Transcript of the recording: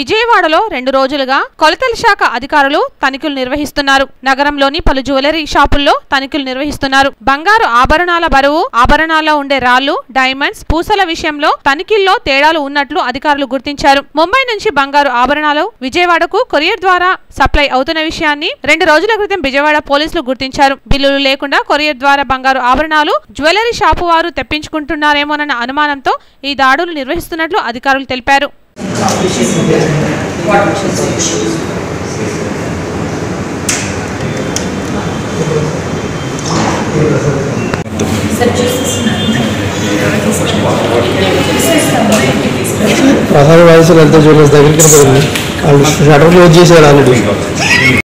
విజయవాడలో రెండు రోజులుగా కొలతల శాఖ అధికారులు తనిఖీలు నిర్వహిస్తున్నారు నగరంలోని పలు జ్యువెలరీ షాపుల్లో తనిఖీలు నిర్వహిస్తున్నారు బంగారు ఆభరణాల బరువు ఆభరణాల్లో ఉండే రాళ్లు డైమండ్స్ పూసల విషయంలో తనిఖీల్లో తేడాలు ఉన్నట్లు అధికారులు గుర్తించారు ముంబై నుంచి బంగారు ఆభరణాలు విజయవాడకు కొరియర్ ద్వారా సప్లై అవుతున్న విషయాన్ని రెండు రోజుల క్రితం విజయవాడ పోలీసులు గుర్తించారు బిల్లులు లేకుండా కొరియర్ ద్వారా బంగారు ఆభరణాలు జ్యువెలరీ షాపు వారు తెప్పించుకుంటున్నారేమోనన్న అనుమానంతో ఈ దాడులు నిర్వహిస్తున్నట్లు అధికారులు తెలిపారు ప్రసాద్ వాయిస్ లలిత జ్యువెలర్స్ దగ్గరికి పోయింది వాళ్ళు షటర్ క్లోజ్ చేశారు ఆల్రెడీ